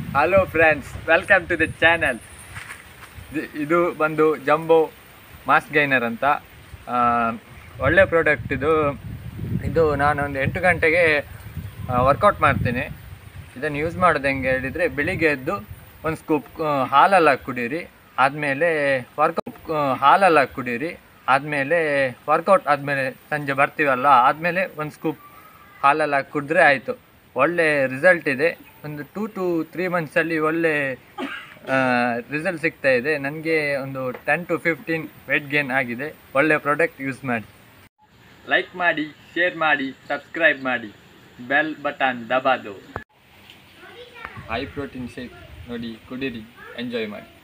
hello friends welcome to the channel ಇದು ಬಂದು jumbo mass gainer ಅಂತ ಆ, ಒಳ್ಳೆ ಪ್ರಾಡಕ್ಟ್ ಇದು ಇದು ನಾನೊಂದು ಎಂಟು ಗಂಟೆಗೆ ವರ್ಕೌಟ್ ಮಾಡ್ತೀನಿ ಇದನ್ನು ಯೂಸ್ ಮಾಡೋದು ಹೆಂಗೆ ಹೇಳಿದರೆ ಬೆಳಿಗ್ಗೆ ಎದ್ದು ಒಂದು ಸ್ಕೂಪ್ ಹಾಲೆಲ್ಲ ಕುಡೀರಿ ಆದಮೇಲೆ ವರ್ಕೌಟ್ ಹಾಲೆಲ್ಲ ಕುಡೀರಿ ಆದಮೇಲೆ ವರ್ಕೌಟ್ ಆದಮೇಲೆ ಸಂಜೆ ಬರ್ತೀವಲ್ಲ ಆದಮೇಲೆ ಒಂದು ಸ್ಕೂಪ್ ಹಾಲೆಲ್ಲ ಕುಡಿದ್ರೆ ಆಯಿತು ಒಳ್ಳೆ ರಿಸಲ್ಟ್ ಇದೆ ಒಂದು ಟೂ ಟು ತ್ರೀ ಮಂತ್ಸಲ್ಲಿ ಒಳ್ಳೆ ರಿಸಲ್ಟ್ ಸಿಗ್ತಾ ಇದೆ ನನಗೆ ಒಂದು ten to fifteen weight gain ಆಗಿದೆ ಒಳ್ಳೆ ಪ್ರಾಡಕ್ಟ್ ಯೂಸ್ ಮಾಡಿ ಲೈಕ್ ಮಾಡಿ ಶೇರ್ ಮಾಡಿ ಸಬ್ಸ್ಕ್ರೈಬ್ ಮಾಡಿ ಬೆಲ್ ಬಟನ್ ದಬಾದು ಹೈ ಪ್ರೋಟೀನ್ ಶೇಕ್ ನೋಡಿ ಕುಡೀರಿ ಎಂಜಾಯ್ ಮಾಡಿ